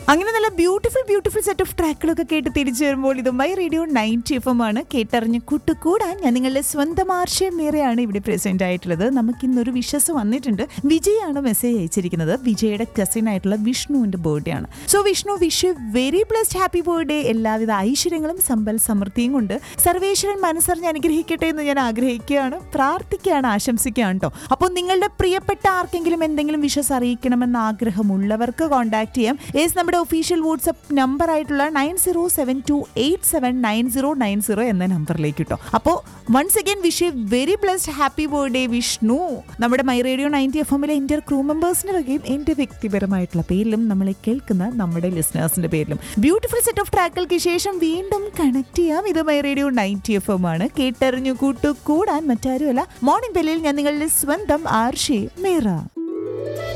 അങ്ങനെ നല്ല beautiful beautiful set of ട്രാക്കുകളൊക്കെ കേട്ട് തിരിച്ചു വരുമ്പോൾ ഇത് my radio ninety F M ആണ് കേട്ടറിഞ്ഞ് കൂട്ടുകൂടാൻ ഞാൻ നിങ്ങളുടെ സ്വന്തം ആർഷയം മേറെയാണ് ഇവിടെ പ്രസന്റ് ആയിട്ടുള്ളത് നമുക്ക് ഇന്നൊരു വിശ്വസ് വന്നിട്ടുണ്ട് വിജയാണ് മെസ്സേജ് അയച്ചിരിക്കുന്നത് വിജയുടെ കസിൻ ആയിട്ടുള്ള വിഷ്ണുവിന്റെ ബർത്ത്ഡേ ആണ് so Vishnu wish very blessed happy birthday എല്ലാവിധ ഐശ്വര്യങ്ങളും സമ്പൽ സമൃദ്ധിയും കൊണ്ട് സർവേശ്വരൻ മനസ്സറിഞ്ഞ് അനുഗ്രഹിക്കട്ടെ എന്ന് ഞാൻ ആഗ്രഹിക്കുകയാണ് പ്രാർത്ഥിക്കുകയാണ് ആശംസിക്കുകയാണ് കേട്ടോ അപ്പോൾ നിങ്ങളുടെ പ്രിയപ്പെട്ട ആർക്കെങ്കിലും എന്തെങ്കിലും വിശ്വസ് അറിയിക്കണമെന്ന് ആഗ്രഹമുള്ളവർക്ക് കോൺടാക്ട് ചെയ്യാം ഏസ് നമ്മുടെ ഒഫീഷ്യൽ വാട്സ്ആപ്പ് നമ്പർ ആയിട്ടുള്ള nine zero seven two eight seven nine zero nine zero എന്ന നമ്പറിലേക്ക് കിട്ടും അപ്പോൾ once again wish a very blessed happy birthday Vishnu നമ്മുടെ മൈ റേഡിയോ നയൻറ്റി എഫ് എമ്മിലെ എൻ്റെ ക്രൂ മെമ്പേഴ്സിൻ്റെ വകയും എൻ്റെ വ്യക്തിപരമായിട്ടുള്ള പേരിലും നമ്മളെ കേൾക്കുന്ന നമ്മുടെ ലിസണേഴ്സിൻ്റെ പേരിലും ബ്യൂട്ടിഫുൾ സെറ്റ് ഓഫ് ട്രാക്കുകൾക്ക് ശേഷം വീണ്ടും കണക്ട് ചെയ്യാം ഇത് my radio ninety F M ആണ് കേട്ടറിഞ്ഞു കൂട്ടു കൂടാൻ മറ്റാരുമല്ല മോർണിംഗ് ബെല്ലിൽ ഞാൻ നിങ്ങളുടെ സ്വന്തം ആർഷി മേറ